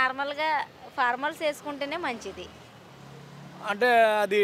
నార్మల్గా ఫార్మల్స్ వేసుకుంటేనే మంచిది అంటే అది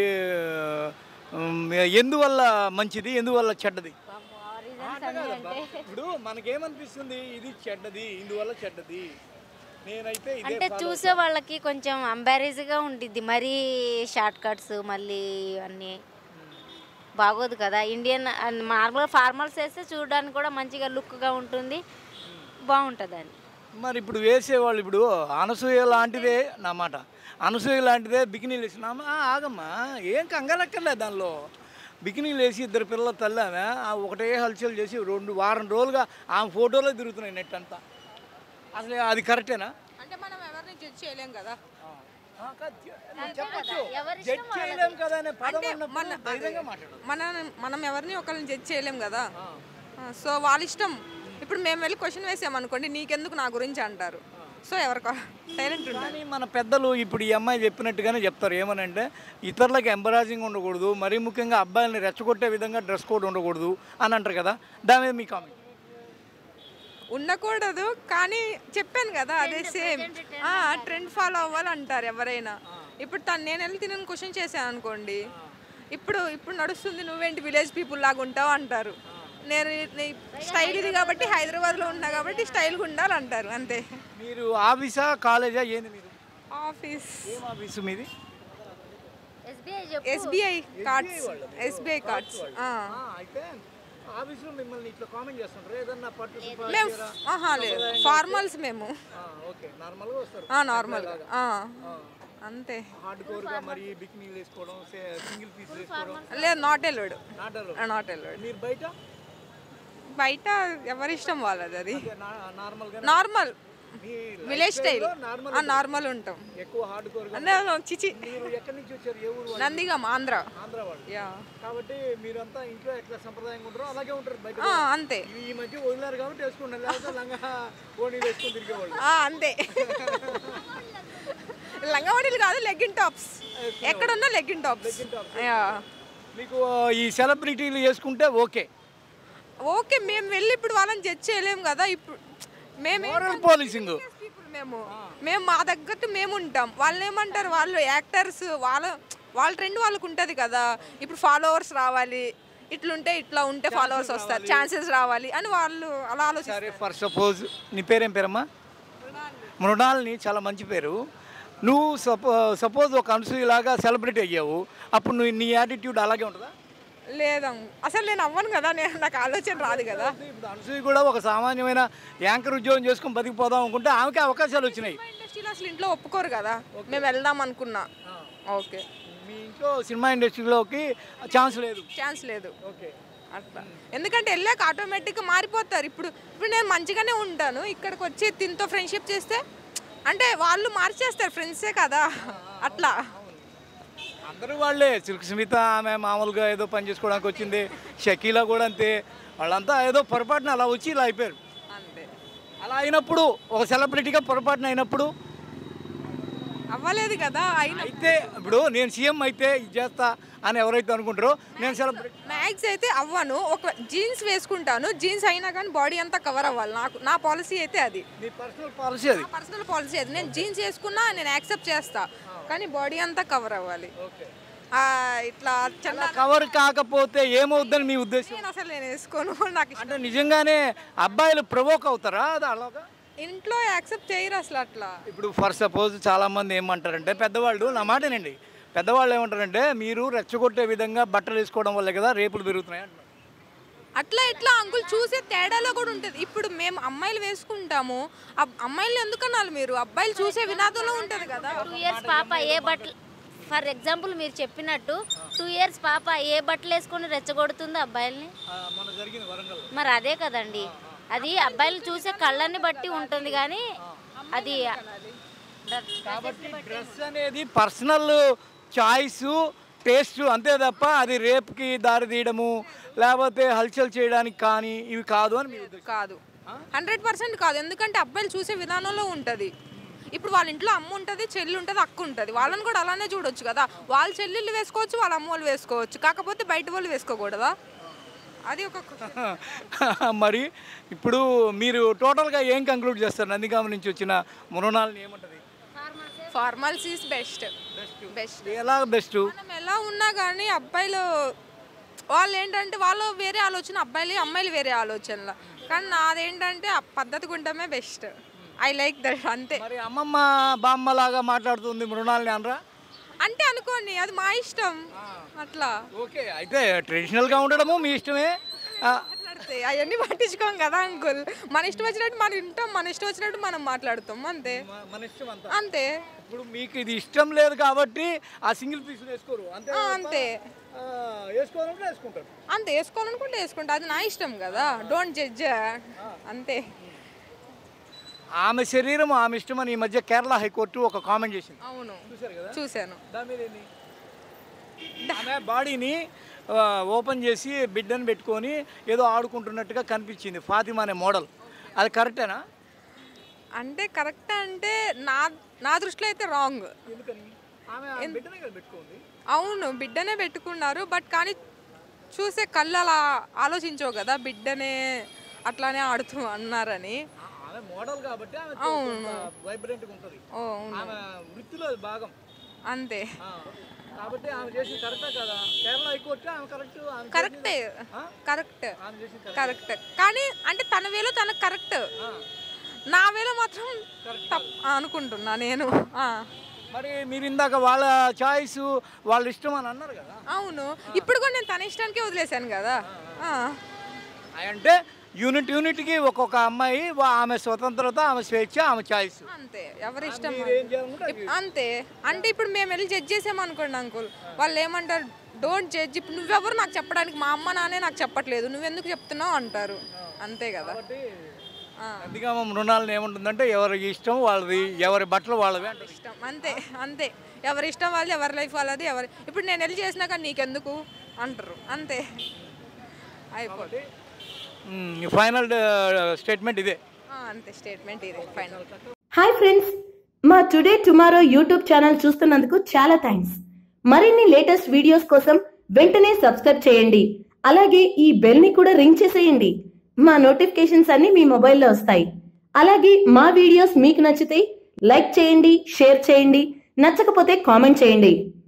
ఉమ్, ఎందువల్ల మంచిది ఎందువల్ల చెడ్డది పాపం ఆ reasons అన్నీ అంటే ఇప్పుడు మనకేమనిపిస్తుంది ఇది చెడ్డది ఇందువల్ల చెడ్డది నేనైతే ఇదే అంటే చూసే వాళ్ళకి కొంచెం అంబారేజ్గా ఉండిద్ది మరీ షార్ట్ కట్స్ మళ్ళీ అన్నీ బాగోదు కదా ఇండియన్ నార్మల్ ఫార్మల్స్ వేస్తే చూడడానికి కూడా మంచిగా లుక్గా ఉంటుంది బాగుంటుంది అని మరి ఇప్పుడు వేసేవాళ్ళు ఇప్పుడు అనసూయ లాంటిదే నా మాట అనసూయ లాంటిదే బికినీలు వేసినామా ఆ, ఆగమ్మా ఏం కంగారక్కర్లేదు దానిలో బికినీలు వేసి ఇద్దరు పిల్లల తల్లి ఆమె ఆ ఒకటే హల్చల్ చేసి రెండు వారం రోజులుగా ఆమె ఫోటోలో తిరుగుతున్నాయి నెట్ అంతా అసలు అది కరెక్టేనా అంటే మనం ఎవరిని జడ్జ్ చేయలేం కదా ఆ, కాదు, నువ్వు చెప్పొచ్చు ఎవరిష్టం జడ్జ్ చేయలేం కదా అనే పదం అంటే అన్నప్పుడు మన ధైర్యంగా మాట్లాడు మన మనం ఎవరిని ఒకరిని జడ్జ్ చేయలేం కదా సో వాళ్ళ ఇష్టం ఇప్పుడు మేము వెళ్ళి క్వశ్చన్ వేసామనుకోండి నీకెందుకు నా గురించి అంటారు సో ఎవరికో సైలెంట్ ఉండాలి కానీ మన పెద్దలు ఇప్పుడు ఈ అమ్మాయి చెప్పినట్టుగానే చెప్తారు ఏమనంటే ఇతరులకు ఎంబరాజింగ్ ఉండకూడదు మరీ ముఖ్యంగా అబ్బాయిల్ని రెచ్చగొట్టే విధంగా డ్రెస్ కోడ్ ఉండకూడదు అని అంటారు కదా దాని మీద మీ కామెంట్ ఉండకూడదు కానీ చెప్పాను కదా అదే సేమ్ ట్రెండ్ ఫాలో అవ్వాలంటారు ఎవరైనా ఇప్పుడు తను నేను వెళ్ళి తినని క్వశ్చన్ చేశాను అనుకోండి ఇప్పుడు ఇప్పుడు నడుస్తుంది నువ్వేంటి విలేజ్ పీపుల్ లాగా ఉంటావు అంటారు నేను స్టైల్ ఇది కాబట్టి హైదరాబాద్లో ఉన్నా కాబట్టి స్టైల్గా ఉండాలంటారు అంతే మీరు ఆఫీసా కాలేజా ఏంది మీరు ఆఫీస్ ఏం ఆఫీసు మీది ఎస్బీఐ చెప్పు ఎస్బీఐ కార్డ్స్ ఎస్బీఐ కార్డ్స్ ఆ, అయితే ఆఫీసులో మిమ్మల్ని ఇట్లా కామెంట్ చేస్తుంటారు ఏదన్నా పట్టు సుపా మేము చీర? ఆహా లేదు ఫార్మల్స్ మేము ఆ, ఓకే నార్మల్గా వస్తారు నార్మల్గా అంతే హార్డ్ కోర్గా మరి బికినీలు వేసుకోవడం సింగిల్ పీస్ వేసుకోవడం లేదు నాట్ ఎల్లుడు నాటలు నాట్ ఎల్లుడు మీరు బయట బయట ఎవరి ఇష్టం వాళ్ళది అది అంటే నా- నార్మల్గా నార్మల్ మీ విలేజ్ స్టైల్ నార్మల్ నార్మల్ ఉంటాం ఎక్కువ హార్డ్ కోర్గా అంటే చిచి మీరు ఎక్కడి నుంచి వచ్చారు ఏ ఊరు వాళ్ళు? నందిగాం ఆంధ్ర ఆంధ్ర వాళ్ళు యా కాబట్టి మీరంతా ఇంట్లో ఎట్లా సంప్రదాయంగా ఉంటారో అలాగే ఉంటారు బయట ఆ, కూడా. అంతే ఇవి ఈ మధ్య వదిలేరు కాబట్టి వేసుకున్నారు లేకపోతే లంగా ఓణీలు వేసుకొని తిరిగేవాళ్ళు ఆ, అంతే లంగవాడీలు కాదు లెగ్గిన్ టాప్స్ ఎక్కడున్నా లెగ్గిన్ టాప్స్ యా మీకు ఈ సెలబ్రిటీలు వేసుకుంటే ఓకే ఓకే మేము వెళ్ళి ఇప్పుడు వాళ్ళని జడ్జ్ చేయలేం కదా ఇప్పుడు మేము మోరల్ పోలీసింగ్ people మేము మేము మా దగ్గర మేము ఉంటాం వాళ్ళు ఏమంటారు వాళ్ళు యాక్టర్స్ వాళ్ళ వాళ్ళ ట్రెండ్ వాళ్ళకు ఉంటుంది కదా ఇప్పుడు ఫాలోవర్స్ రావాలి ఇట్లుంటే ఇట్లా ఉంటే ఫాలోవర్స్ వస్తారు ఛాన్సెస్ రావాలి అని వాళ్ళు అలా ఆలోచిస్తారు సరే ఫర్ సపోజ్ నీ పేరేం పేరమ్మా మృణాల్ని చాలా మంచి పేరు నువ్వు సపో సపోజ్ ఒక అనసూయలాగా సెలబ్రిటీ అయ్యావు అప్పుడు నువ్వు నీ యాటిట్యూడ్ అలాగే ఉంటుందా లేదం అసలు నేను అవ్వను కదా నేను నాకు ఆలోచన రాదు కదా ఇప్పుడు అనసూయ కూడా ఒక సామాన్యమైన యాంకర్ ఉద్యోగం చేసుకొని బతికిపోదాం అనుకుంటే ఆమెకి అవకాశాలు వచ్చినాయి సినిమా ఇండస్ట్రీలో అసలు ఇంట్లో ఒప్పుకోరు కదా మేము వెళ్దాం అనుకున్నా ఓకే మీ ఇంట్లో సినిమా ఇండస్ట్రీలోకి ఛాన్స్ లేదు ఛాన్స్ లేదు ఓకే అట్లా ఎందుకంటే వెళ్ళాక ఆటోమేటిక్గా మారిపోతారు ఇప్పుడు ఇప్పుడు నేను మంచిగానే ఉంటాను ఇక్కడికి వచ్చి తినతో ఫ్రెండ్షిప్ చేస్తే అంటే వాళ్ళు మార్చేస్తారు ఫ్రెండ్సే కదా అట్లా అందరూ వాళ్ళే సిల్క్ స్మిత ఆమె మామూలుగా ఏదో పని చేసుకోవడానికి వచ్చింది షకీలా కూడా అంతే వాళ్ళంతా ఏదో పొరపాటున అలా వచ్చి ఇలా అయిపోయారు అంతే అలా అయినప్పుడు ఒక సెలబ్రిటీగా పొరపాటున అయినప్పుడు అవ్వలేదు కదా అయినా అయితే ఇప్పుడు నేను సీఎం అయితే ఇది చేస్తా అని ఎవరైతే అనుకుంటారో నేను సెలబ్రిటీ మ్యాక్స్ అయితే అవ్వను ఒక జీన్స్ వేసుకుంటాను జీన్స్ అయినా కానీ బాడీ అంతా కవర్ అవ్వాలి నాకు నా పాలసీ అయితే అది నీ పర్సనల్ పాలసీ అది నా పర్సనల్ పాలసీ అది నేను జీన్స్ వేసుకున్నా నేను యాక్సెప్ట్ చేస్తా కానీ బాడీ అంతా కవర్ అవ్వాలి ఓకే ఆ, ఇట్లా చల్ల కవర్ కాకపోతే ఏమవుద్దని మీ ఉద్దేశం నేను అసలు నేను వేసుకోను నాకు ఇష్టం అంటే నిజంగానే అబ్బాయిలు ప్రవోక్ అవుతారా అది అలాగా ఇంట్లో యాక్సెప్ట్ చేయరు అసలు అట్లా ఇప్పుడు ఫర్ సపోజ్ చాలామంది ఏమంటారంటే పెద్దవాళ్ళు నా మాటనండి పెద్దవాళ్ళు ఏమంటారంటే మీరు రెచ్చగొట్టే విధంగా బట్టలు వేసుకోవడం వల్లే కదా రేపులు పెరుగుతున్నాయి అంటున్నారు అట్లా ఇట్లా అంకుల్ చూసే తేడాలో కూడా ఉంటుంది ఇప్పుడు మేము అమ్మాయిలు వేసుకుంటాము అబ్- అమ్మాయిలు ఎందుకన్నారు మీరు అబ్బాయిలు చూసే వినాదంలో ఉంటుంది కదా టూ ఇయర్స్ పాప ఏ బట్టలు ఫర్ ఎగ్జాంపుల్ మీరు చెప్పినట్టు టూ ఇయర్స్ పాప ఏ బట్టలు వేసుకొని రెచ్చగొడుతుంది అబ్బాయిల్ని మన జరిగింది వరంగల్ మరి అదే కదండి అది అబ్బాయిలు చూసే కళ్ళని బట్టి ఉంటుంది కానీ అది కాబట్టి డ్రెస్ అనేది పర్సనల్ చాయిస్ టేస్ట్ అంతే తప్ప అది రేపుకి దారి తీయడము లేకపోతే హల్చల్ చేయడానికి కానీ ఇవి కాదు అని మీ ఉద్దేశం కాదు హండ్రెడ్ పర్సెంట్ కాదు ఎందుకంటే అబ్బాయిలు చూసే విధానంలో ఉంటుంది ఇప్పుడు వాళ్ళ ఇంట్లో అమ్మ ఉంటుంది చెల్లి ఉంటుంది అక్క ఉంటుంది వాళ్ళని కూడా అలానే చూడొచ్చు కదా వాళ్ళ చెల్లెళ్ళు వేసుకోవచ్చు వాళ్ళ అమ్మ వాళ్ళు వేసుకోవచ్చు కాకపోతే బయట వాళ్ళు వేసుకోకూడదా అది ఒక question. మరి ఇప్పుడు మీరు టోటల్గా ఏం కంక్లూడ్ చేస్తారు నందిగామ నుంచి వచ్చిన మృణాలని ఏమంటది ఫార్మల్స్ ఈస్ బెస్ట్ బెస్ట్ ఎలా బెస్ట్ మనం ఎలా ఉన్నా కానీ అబ్బాయిలు వాళ్ళు ఏంటంటే వాళ్ళు వేరే ఆలోచన అబ్బాయిలు అమ్మాయిలు వేరే ఆలోచనలు కానీ నాదేంటంటే ఆ పద్ధతిగా ఉండటమే బెస్ట్ ఐ లైక్ దట్ అంతే మరి అమ్మమ్మ బామ్మ లాగా మాట్లాడుతుంది మృణాలని అనరా అంటే అనుకోండి అది మా ఇష్టం అట్లా ఓకే అయితే ట్రెడిషనల్గా ఉండడము మీ ఇష్టమే ఆ, మాట్లాడితే అవన్నీ పట్టించుకోం కదా అంకుల్ మన ఇష్టం వచ్చినట్టు మనం వింటాం మన ఇష్టం వచ్చినట్టు మనం మాట్లాడుతాం అంతే మ- మన ఇష్టం అంతా అంతే ఇప్పుడు మీకు ఇది ఇష్టం లేదు కాబట్టి ఆ సింగిల్ పీస్ వేసుకోరు అంతే ఆ, అంతే ఆ, వేసుకోవాలంటే వేసుకుంటారు అంతే వేసుకోవాలనుకుంటే వేసుకుంటా అది నా ఇష్టం కదా డోంట్ జడ్జ్ అంతే ఆమె శరీరం ఆమె ఇష్టం అని ఈ మధ్య కేరళ హైకోర్టు ఒక కామెంట్ చేసింది అవును చూసారు కదా చూశాను దాని మీద ఏంది ఆమె బాడీని ఓపెన్ చేసి బిడ్డను పెట్టుకొని ఏదో ఆడుకుంటున్నట్టుగా కనిపించింది ఫాతిమా అనే మోడల్ అది కరెక్టేనా అంటే కరెక్ట్ అంటే నా నా దృష్టిలో అయితే రాంగ్ ఎందుకని ఆమె ఆ బిడ్డనే కదా పెట్టుకుంది అవును బిడ్డనే పెట్టుకున్నారు బట్ కానీ చూసే కళ్ళు అలా ఆలోచించవు కదా బిడ్డనే అట్లానే ఆడుతూ అన్నారని ఆ- ఆమె మోడల్ కాబట్టి ఆమె వైబ్రెంట్గా ఉంటుంది ఓ అవును ఆమె వృత్తిలో అది భాగం అంతే ఆ, కాబట్టి ఆమె చేసి కరెక్టే కదా కేరళ హైకోర్టు ఆమె కరెక్ట్ ఆమె చేసింది- కరెక్టే ఆ? కరెక్ట్ ఆమె చేసింది కరెక్ట్ కానీ అంటే తన వేలో తనకు కరెక్ట్ నా వేలో మాత్రం తప్ అనుకుంటున్నా నేను ఆ. మరి మీరు ఇందాక వాళ్ళ చాయిస్ వాళ్ళ ఇష్టం అని అన్నారు కదా అవును ఇప్పుడు కూడా నేను తన ఇష్టానికే వదిలేశాను కదా ఆ. అంటే యూనిట్ యూనిట్కి ఒక్కొక్క అమ్మాయి వా- ఆమె స్వతంత్రత ఆమె స్వేచ్ఛ ఆమె చాయిస్ అంతే ఎవరి ఇష్టం మీరు ఏం చేయాలనుకుంటే అది ఇప్- అంతే అంటే ఇప్పుడు మేము వెళ్ళి జడ్జ్ చేసామనుకోండి అంకుల్ వాళ్ళు ఏమంటారు డోంట్ జడ్జ్ ఇప్పుడు నువ్వెవరు నాకు చెప్పడానికి మా అమ్మ నాన్నే నాకు చెప్పట్లేదు నువ్వెందుకు చెప్తున్నావు అంటారు అంతే కదా కాబట్టి ఆ, అందుకే మా మృణాలను ఏముంటుందంటే ఎవరి ఇష్టం వాళ్ళది ఎవరి బట్టలు వాళ్ళవి అంటారు ఇష్టం అంతే అంతే ఎవరి ఇష్టం వాళ్ళది ఎవరి లైఫ్ వాళ్ళది ఎవరి ఇప్పుడు నేను వెళ్ళి చేసినాక నీకెందుకు అంటారు అంతే అయిపోతుంది ఫైనల్ స్టేట్మెంట్ ఇదే ఆ, అంతే స్టేట్మెంట్ ఇది ఫైనల్ హాయ్ ఫ్రెండ్స్ మా టుడే టుమారో యూట్యూబ్ ఛానల్ చూస్తున్నందుకు చాలా థ్యాంక్స్ మరిన్ని లేటెస్ట్ వీడియోస్ కోసం వెంటనే సబ్స్క్రైబ్ చేయండి అలాగే ఈ బెల్ ని కూడా రింగ్ చేసేయండి మా నోటిఫికేషన్స్ అన్ని మీ మొబైల్లో వస్తాయి అలాగే మా వీడియోస్ మీకు నచ్చితే లైక్ చేయండి షేర్ చేయండి నచ్చకపోతే కామెంట్ చేయండి